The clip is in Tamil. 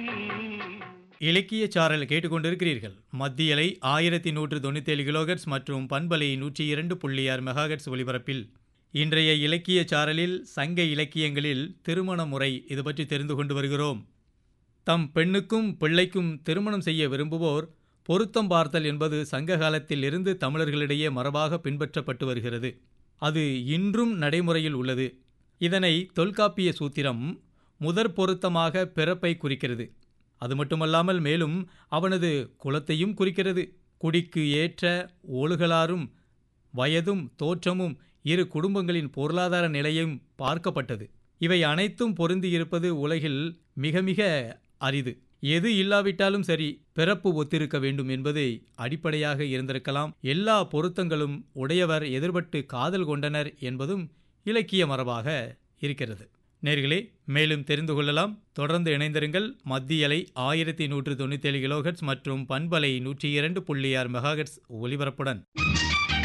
இலக்கிய சாரல் கேட்டுக்கொண்டிருக்கிறீர்கள் மத்தியலை ஆயிரத்தி நூற்று தொண்ணூத்தேழு கிலோகர்ட்ஸ் மற்றும் பண்பலை நூற்றி இரண்டு புள்ளி ஆறு மெகாகட்ஸ் ஒலிபரப்பில் இன்றைய இலக்கிய சாரலில் சங்க இலக்கியங்களில் திருமண முறை இது பற்றி தெரிந்து கொண்டு வருகிறோம் தம் பெண்ணுக்கும் பிள்ளைக்கும் திருமணம் செய்ய விரும்புவோர் பொருத்தம் பார்த்தல் என்பது சங்க காலத்தில் இருந்து தமிழர்களிடையே மரபாக பின்பற்றப்பட்டு வருகிறது அது இன்றும் நடைமுறையில் உள்ளது இதனை தொல்காப்பிய சூத்திரம் முதற் பொருத்தமாக பிறப்பை குறிக்கிறது அது மட்டுமல்லாமல் மேலும் அவனது குலத்தையும் குறிக்கிறது குடிக்கு ஏற்ற ஒழுகலாரும் வயதும் தோற்றமும் இரு குடும்பங்களின் பொருளாதார நிலையும் பார்க்கப்பட்டது இவை அனைத்தும் பொருந்தியிருப்பது உலகில் மிக மிக அரிது எது இல்லாவிட்டாலும் சரி பிறப்பு ஒத்திருக்க வேண்டும் என்பது அடிப்படையாக இருந்திருக்கலாம் எல்லா பொருத்தங்களும் உடையவர் எதிர்பட்டு காதல் கொண்டனர் என்பதும் இலக்கிய மரபாக இருக்கிறது நேர்களே மேலும் தெரிந்து கொள்ளலாம் தொடர்ந்து இணைந்திருங்கள் மத்தியலை ஆயிரத்தி நூற்று தொண்ணூத்தேழு கிலோஹெட்ஸ் மற்றும் பண்பலை நூற்றி இரண்டு புள்ளி ஆறு மெகாஹெட்ஸ் ஒலிபரப்புடன்